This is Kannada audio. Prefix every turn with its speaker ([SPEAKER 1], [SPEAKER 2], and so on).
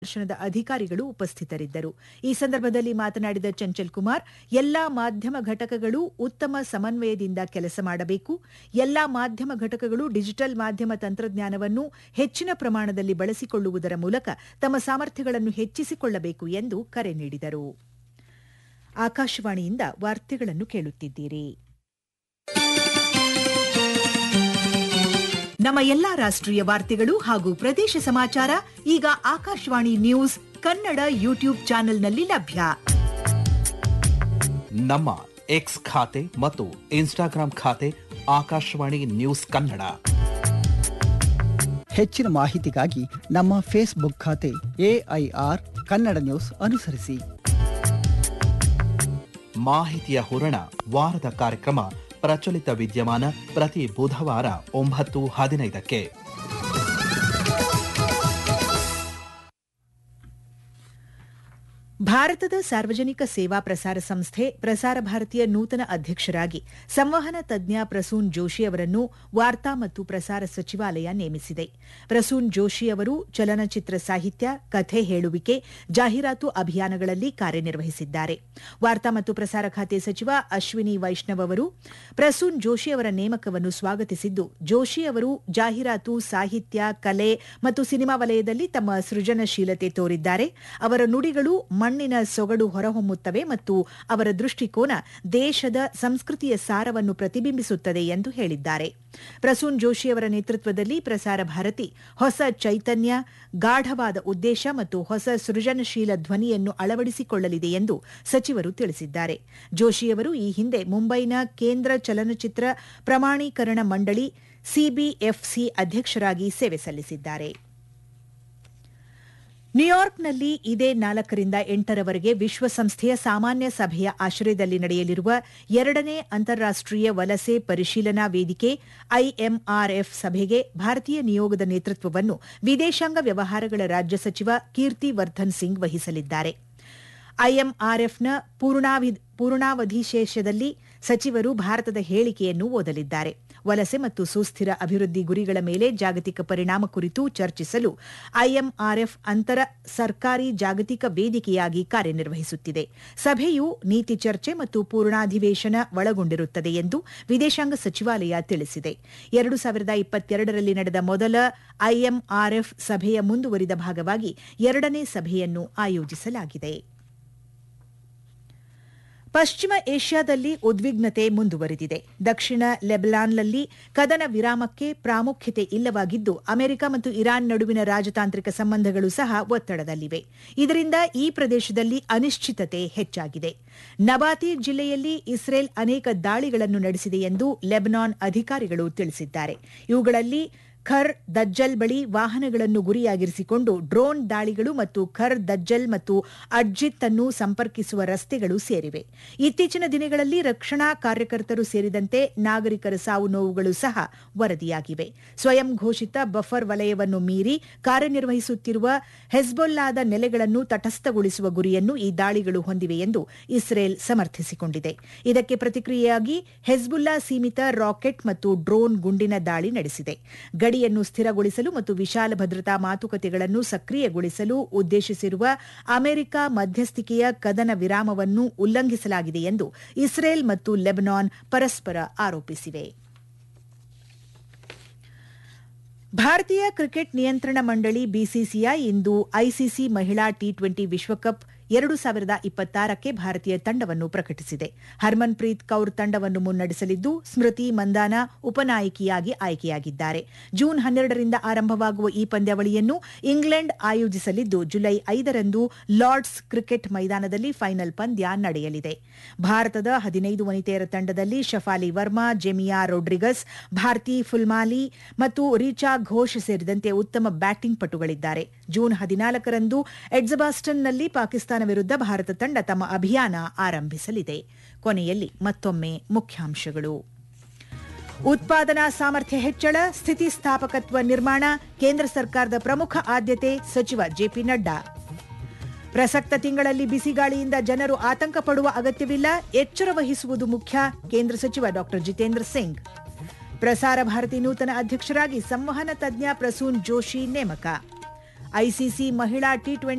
[SPEAKER 1] ದರ್ಶನದ ಅಧಿಕಾರಿಗಳು ಉಪಸ್ಥಿತರಿದ್ದರು ಈ ಸಂದರ್ಭದಲ್ಲಿ ಮಾತನಾಡಿದ ಚಂಚಲ್ ಕುಮಾರ್ ಎಲ್ಲಾ ಮಾಧ್ಯಮ ಘಟಕಗಳು ಉತ್ತಮ ಸಮನ್ವಯದಿಂದ ಕೆಲಸ ಮಾಡಬೇಕು ಎಲ್ಲಾ ಮಾಧ್ಯಮ ಘಟಕಗಳು ಡಿಜಿಟಲ್ ಮಾಧ್ಯಮ ತಂತ್ರಜ್ಞಾನವನ್ನು ಹೆಚ್ಚಿನ ಪ್ರಮಾಣದಲ್ಲಿ ಬಳಸಿಕೊಳ್ಳುವುದರ ಮೂಲಕ ತಮ್ಮ ಸಾಮರ್ಥ್ಯಗಳನ್ನು ಹೆಚ್ಚಿಸಿಕೊಳ್ಳಬೇಕು ಎಂದು ಕರೆ ನೀಡಿದರು ಆಕಾಶವಾಣಿಯಿಂದ ವಾರ್ತೆಗಳನ್ನು ಕೇಳುತ್ತಿದ್ದೀರಿ ನಮ್ಮ ಎಲ್ಲಾ ರಾಷ್ಟ್ರೀಯ ವಾರ್ತೆಗಳು ಹಾಗೂ ಪ್ರದೇಶ ಸಮಾಚಾರ ಈಗ ಆಕಾಶವಾಣಿ ನ್ಯೂಸ್ ಕನ್ನಡ ಯೂಟ್ಯೂಬ್ ಚಾನೆಲ್ನಲ್ಲಿ ಲಭ್ಯ
[SPEAKER 2] ನಮ್ಮ ಎಕ್ಸ್ ಖಾತೆ ಮತ್ತು ಇನ್ಸ್ಟಾಗ್ರಾಂ ಖಾತೆ ಆಕಾಶವಾಣಿ ನ್ಯೂಸ್ ಕನ್ನಡ
[SPEAKER 3] ಹೆಚ್ಚಿನ ಮಾಹಿತಿಗಾಗಿ ನಮ್ಮ ಫೇಸ್ಬುಕ್ ಖಾತೆ ಎಐಆರ್ ಕನ್ನಡ ನ್ಯೂಸ್ ಅನುಸರಿಸಿ
[SPEAKER 2] ಮಾಹಿತಿಯ ಹೂರಣ ವಾರದ ಕಾರ್ಯಕ್ರಮ ಪ್ರಚಲಿತ ವಿದ್ಯಮಾನ ಪ್ರತಿ ಬುಧವಾರ ಒಂಬತ್ತು ಹದಿನೈದಕ್ಕೆ
[SPEAKER 1] ಭಾರತದ ಸಾರ್ವಜನಿಕ ಸೇವಾ ಪ್ರಸಾರ ಸಂಸ್ಥೆ ಪ್ರಸಾರ ಭಾರತಿಯ ನೂತನ ಅಧ್ಯಕ್ಷರಾಗಿ ಸಂವಹನ ತಜ್ಞ ಪ್ರಸೂನ್ ಜೋಶಿ ಅವರನ್ನು ವಾರ್ತಾ ಮತ್ತು ಪ್ರಸಾರ ಸಚಿವಾಲಯ ನೇಮಿಸಿದೆ ಪ್ರಸೂನ್ ಜೋಶಿ ಅವರು ಚಲನಚಿತ್ರ ಸಾಹಿತ್ಯ ಕಥೆ ಹೇಳುವಿಕೆ ಜಾಹೀರಾತು ಅಭಿಯಾನಗಳಲ್ಲಿ ಕಾರ್ಯನಿರ್ವಹಿಸಿದ್ದಾರೆ ವಾರ್ತಾ ಮತ್ತು ಪ್ರಸಾರ ಖಾತೆ ಸಚಿವ ಅಶ್ವಿನಿ ವೈಷ್ಣವ್ ಅವರು ಪ್ರಸೂನ್ ಜೋಶಿ ಅವರ ನೇಮಕವನ್ನು ಸ್ವಾಗತಿಸಿದ್ದು ಜೋಶಿ ಅವರು ಜಾಹೀರಾತು ಸಾಹಿತ್ಯ ಕಲೆ ಮತ್ತು ಸಿನಿಮಾ ವಲಯದಲ್ಲಿ ತಮ್ಮ ಸೃಜನಶೀಲತೆ ತೋರಿದ್ದಾರೆ ಅವರ ನುಡಿಗಳು ಮಣ್ಣಿನ ಸೊಗಡು ಹೊರಹೊಮ್ಮುತ್ತವೆ ಮತ್ತು ಅವರ ದೃಷ್ಟಿಕೋನ ದೇಶದ ಸಂಸ್ಕೃತಿಯ ಸಾರವನ್ನು ಪ್ರತಿಬಿಂಬಿಸುತ್ತದೆ ಎಂದು ಹೇಳಿದ್ದಾರೆ ಪ್ರಸೂನ್ ಜೋಶಿ ಅವರ ನೇತೃತ್ವದಲ್ಲಿ ಪ್ರಸಾರ ಭಾರತಿ ಹೊಸ ಚೈತನ್ಯ ಗಾಢವಾದ ಉದ್ದೇಶ ಮತ್ತು ಹೊಸ ಸೃಜನಶೀಲ ಧ್ವನಿಯನ್ನು ಅಳವಡಿಸಿಕೊಳ್ಳಲಿದೆ ಎಂದು ಸಚಿವರು ತಿಳಿಸಿದ್ದಾರೆ ಜೋಶಿಯವರು ಈ ಹಿಂದೆ ಮುಂಬೈನ ಕೇಂದ್ರ ಚಲನಚಿತ್ರ ಪ್ರಮಾಣೀಕರಣ ಮಂಡಳಿ ಸಿಬಿಎಫ್ಸಿ ಅಧ್ಯಕ್ಷರಾಗಿ ಸೇವೆ ಸಲ್ಲಿಸಿದ್ದಾರೆ ನ್ಯೂಯಾರ್ಕ್ನಲ್ಲಿ ಇದೇ ನಾಲ್ಕರಿಂದ ಎಂಟರವರೆಗೆ ವಿಶ್ವಸಂಸ್ಥೆಯ ಸಾಮಾನ್ಯ ಸಭೆಯ ಆಶ್ರಯದಲ್ಲಿ ನಡೆಯಲಿರುವ ಎರಡನೇ ಅಂತಾರಾಷ್ಟೀಯ ವಲಸೆ ಪರಿಶೀಲನಾ ವೇದಿಕೆ ಐಎಂಆರ್ಎಫ್ ಸಭೆಗೆ ಭಾರತೀಯ ನಿಯೋಗದ ನೇತೃತ್ವವನ್ನು ವಿದೇಶಾಂಗ ವ್ಯವಹಾರಗಳ ರಾಜ್ಯ ಸಚಿವ ಕೀರ್ತಿ ವರ್ಧನ್ ಸಿಂಗ್ ವಹಿಸಲಿದ್ದಾರೆ ಐಎಂಆರ್ಎಫ್ನ ಪೂರ್ಣಾವಧಿಶೇಷದಲ್ಲಿ ಸಚಿವರು ಭಾರತದ ಹೇಳಿಕೆಯನ್ನು ಓದಲಿದ್ದಾರೆ ವಲಸೆ ಮತ್ತು ಸುಸ್ಥಿರ ಅಭಿವೃದ್ಧಿ ಗುರಿಗಳ ಮೇಲೆ ಜಾಗತಿಕ ಪರಿಣಾಮ ಕುರಿತು ಚರ್ಚಿಸಲು ಐಎಂಆರ್ಎಫ್ ಅಂತರ ಸರ್ಕಾರಿ ಜಾಗತಿಕ ವೇದಿಕೆಯಾಗಿ ಕಾರ್ಯನಿರ್ವಹಿಸುತ್ತಿದೆ ಸಭೆಯು ನೀತಿ ಚರ್ಚೆ ಮತ್ತು ಪೂರ್ಣಾಧಿವೇಶನ ಒಳಗೊಂಡಿರುತ್ತದೆ ಎಂದು ವಿದೇಶಾಂಗ ಸಚಿವಾಲಯ ತಿಳಿಸಿದೆ ಎರಡು ಸಾವಿರದ ಇಪ್ಪತ್ತೆರಡರಲ್ಲಿ ನಡೆದ ಮೊದಲ ಐಎಂಆರ್ಎಫ್ ಸಭೆಯ ಮುಂದುವರಿದ ಭಾಗವಾಗಿ ಎರಡನೇ ಸಭೆಯನ್ನು ಆಯೋಜಿಸಲಾಗಿದೆ ಪಶ್ಚಿಮ ಏಷ್ಯಾದಲ್ಲಿ ಉದ್ವಿಗ್ನತೆ ಮುಂದುವರಿದಿದೆ ದಕ್ಷಿಣ ಲೆಬನಾನ್ನಲ್ಲಿ ಕದನ ವಿರಾಮಕ್ಕೆ ಪ್ರಾಮುಖ್ಯತೆ ಇಲ್ಲವಾಗಿದ್ದು ಅಮೆರಿಕ ಮತ್ತು ಇರಾನ್ ನಡುವಿನ ರಾಜತಾಂತ್ರಿಕ ಸಂಬಂಧಗಳು ಸಹ ಒತ್ತಡದಲ್ಲಿವೆ ಇದರಿಂದ ಈ ಪ್ರದೇಶದಲ್ಲಿ ಅನಿಶ್ಚಿತತೆ ಹೆಚ್ಚಾಗಿದೆ ನಬಾತಿ ಜಿಲ್ಲೆಯಲ್ಲಿ ಇಸ್ರೇಲ್ ಅನೇಕ ದಾಳಿಗಳನ್ನು ನಡೆಸಿದೆ ಎಂದು ಲೆಬನಾನ್ ಅಧಿಕಾರಿಗಳು ತಿಳಿಸಿದ್ದಾರೆ ಇವುಗಳಲ್ಲಿ ಖರ್ ದಜ್ಜಲ್ ಬಳಿ ವಾಹನಗಳನ್ನು ಗುರಿಯಾಗಿರಿಸಿಕೊಂಡು ಡ್ರೋನ್ ದಾಳಿಗಳು ಮತ್ತು ಖರ್ ದಜ್ಜಲ್ ಮತ್ತು ಅಡ್ಜಿತ್ ಅನ್ನು ಸಂಪರ್ಕಿಸುವ ರಸ್ತೆಗಳು ಸೇರಿವೆ ಇತ್ತೀಚಿನ ದಿನಗಳಲ್ಲಿ ರಕ್ಷಣಾ ಕಾರ್ಯಕರ್ತರು ಸೇರಿದಂತೆ ನಾಗರಿಕರ ಸಾವು ನೋವುಗಳು ಸಹ ವರದಿಯಾಗಿವೆ ಸ್ವಯಂ ಘೋಷಿತ ಬಫರ್ ವಲಯವನ್ನು ಮೀರಿ ಕಾರ್ಯನಿರ್ವಹಿಸುತ್ತಿರುವ ಹೆಜ್ಬೊಲ್ಲಾದ ನೆಲೆಗಳನ್ನು ತಟಸ್ಥಗೊಳಿಸುವ ಗುರಿಯನ್ನು ಈ ದಾಳಿಗಳು ಹೊಂದಿವೆ ಎಂದು ಇಸ್ರೇಲ್ ಸಮರ್ಥಿಸಿಕೊಂಡಿದೆ ಇದಕ್ಕೆ ಪ್ರತಿಕ್ರಿಯೆಯಾಗಿ ಹೆಜ್ಬುಲ್ಲಾ ಸೀಮಿತ ರಾಕೆಟ್ ಮತ್ತು ಡ್ರೋನ್ ಗುಂಡಿನ ದಾಳಿ ನಡೆಸಿದೆ ಗಡಿಯನ್ನು ಸ್ಥಿರಗೊಳಿಸಲು ಮತ್ತು ವಿಶಾಲ ಭದ್ರತಾ ಮಾತುಕತೆಗಳನ್ನು ಸಕ್ರಿಯಗೊಳಿಸಲು ಉದ್ದೇಶಿಸಿರುವ ಅಮೆರಿಕ ಮಧ್ಯಸ್ಥಿಕೆಯ ಕದನ ವಿರಾಮವನ್ನು ಉಲ್ಲಂಘಿಸಲಾಗಿದೆ ಎಂದು ಇಸ್ರೇಲ್ ಮತ್ತು ಲೆಬನಾನ್ ಪರಸ್ಪರ ಆರೋಪಿಸಿವೆ ಭಾರತೀಯ ಕ್ರಿಕೆಟ್ ನಿಯಂತ್ರಣ ಮಂಡಳಿ ಬಿಸಿಸಿಐ ಇಂದು ಐಸಿಸಿ ಮಹಿಳಾ ಟಿ ಟ್ವೆಂಟಿ ವಿಶ್ವಕಪ್ ಎರಡು ಸಾವಿರದ ಇಪ್ಪತ್ತಾರಕ್ಕೆ ಭಾರತೀಯ ತಂಡವನ್ನು ಪ್ರಕಟಿಸಿದೆ ಹರ್ಮನ್ಪ್ರೀತ್ ಕೌರ್ ತಂಡವನ್ನು ಮುನ್ನಡೆಸಲಿದ್ದು ಸ್ಮೃತಿ ಮಂದಾನ ಉಪನಾಯಕಿಯಾಗಿ ಆಯ್ಕೆಯಾಗಿದ್ದಾರೆ ಜೂನ್ ಹನ್ನೆರಡರಿಂದ ಆರಂಭವಾಗುವ ಈ ಪಂದ್ಯಾವಳಿಯನ್ನು ಇಂಗ್ಲೆಂಡ್ ಆಯೋಜಿಸಲಿದ್ದು ಜುಲೈ ಐದರಂದು ಲಾರ್ಡ್ಸ್ ಕ್ರಿಕೆಟ್ ಮೈದಾನದಲ್ಲಿ ಫೈನಲ್ ಪಂದ್ಯ ನಡೆಯಲಿದೆ ಭಾರತದ ಹದಿನೈದು ವನಿತೆಯರ ತಂಡದಲ್ಲಿ ಶಫಾಲಿ ವರ್ಮಾ ಜೆಮಿಯಾ ರೊಡ್ರಿಗಸ್ ಭಾರತಿ ಫುಲ್ಮಾಲಿ ಮತ್ತು ರೀಚಾ ಘೋಷ್ ಸೇರಿದಂತೆ ಉತ್ತಮ ಬ್ಯಾಟಿಂಗ್ ಪಟುಗಳಿದ್ದಾರೆ ಜೂನ್ ಹದಿನಾಲ್ಕರಂದು ಎಡ್ಜಬಾಸ್ಟನ್ನಲ್ಲಿ ಪಾಕಿಸ್ತಾನ ವಿರುದ್ಧ ಭಾರತ ತಂಡ ತಮ್ಮ ಅಭಿಯಾನ ಆರಂಭಿಸಲಿದೆ ಕೊನೆಯಲ್ಲಿ ಮತ್ತೊಮ್ಮೆ ಮುಖ್ಯಾಂಶಗಳು ಉತ್ಪಾದನಾ ಸಾಮರ್ಥ್ಯ ಹೆಚ್ಚಳ ಸ್ಥಿತಿಸ್ಥಾಪಕತ್ವ ನಿರ್ಮಾಣ ಕೇಂದ್ರ ಸರ್ಕಾರದ ಪ್ರಮುಖ ಆದ್ಯತೆ ಸಚಿವ ಜೆಪಿ ನಡ್ಡಾ ಪ್ರಸಕ್ತ ತಿಂಗಳಲ್ಲಿ ಬಿಸಿಗಾಳಿಯಿಂದ ಜನರು ಆತಂಕ ಪಡುವ ಅಗತ್ಯವಿಲ್ಲ ಎಚ್ಚರ ವಹಿಸುವುದು ಮುಖ್ಯ ಕೇಂದ್ರ ಸಚಿವ ಡಾ ಜಿತೇಂದ್ರ ಸಿಂಗ್ ಪ್ರಸಾರ ಭಾರತಿ ನೂತನ ಅಧ್ಯಕ್ಷರಾಗಿ ಸಂವಹನ ತಜ್ಞ ಪ್ರಸೂನ್ ಜೋಶಿ ನೇಮಕ ಐಸಿಸಿ ಮಹಿಳಾ ಟಿ